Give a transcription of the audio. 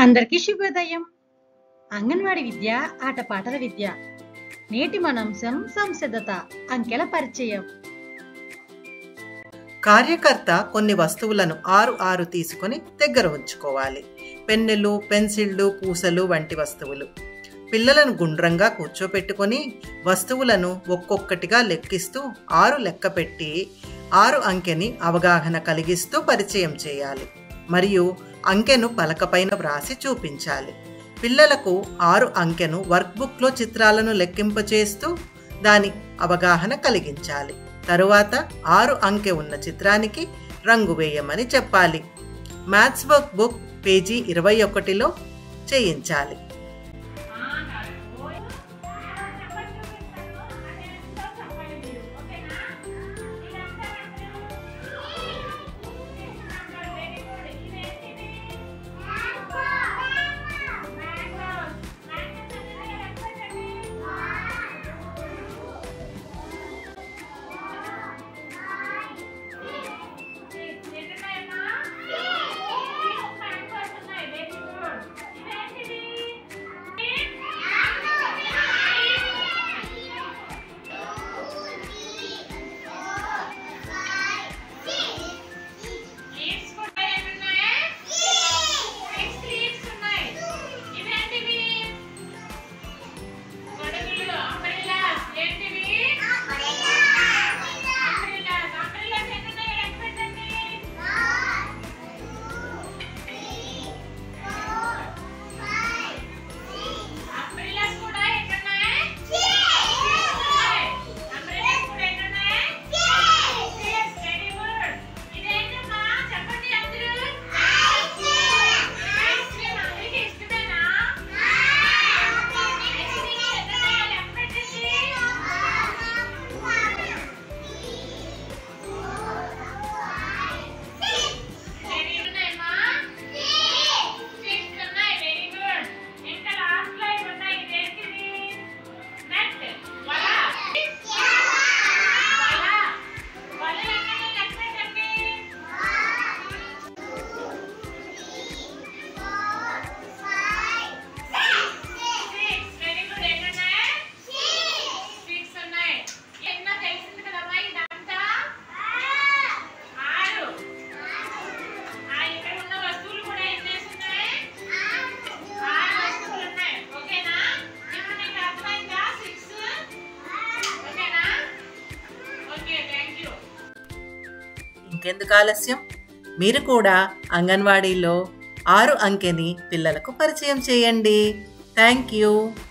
అందరికీ శుభోదయం అంగన్వాడి విద్య ఆటపాటల విద్య నేటి మనంశం సంసిద్ధత అంకెల పరిచయం కార్యకర్త కొన్ని వస్తువులను ఆరు ఆరు తీసుకొని దగ్గర ఉంచుకోవాలి పెన్నులు పెన్సిళ్ళు పూసలు వంటి వస్తువులు పిల్లలను గుండ్రంగా కూర్చోపెట్టుకొని వస్తువులను ఒక్కొక్కటిగా లెక్కిస్తూ ఆరు లెక్క పెట్టి ఆరు అంకెని అవగాహన కలిగిస్తూ పరిచయం చేయాలి మరియు అంకెను పలకపైన వ్రాసి చూపించాలి పిల్లలకు ఆరు అంకెను వర్క్బుక్లో చిత్రాలను లెక్కింపచేస్తూ దాని అవగాహన కలిగించాలి తరువాత ఆరు అంకె ఉన్న చిత్రానికి రంగు వేయమని చెప్పాలి మ్యాథ్స్ వర్క్ బుక్ పేజీ ఇరవై ఒకటిలో చేయించాలి ఇంకెందుకు ఆలస్యం మీరు కూడా అంగన్వాడీలో ఆరు అంకెని పిల్లలకు పరిచయం చేయండి థ్యాంక్ యూ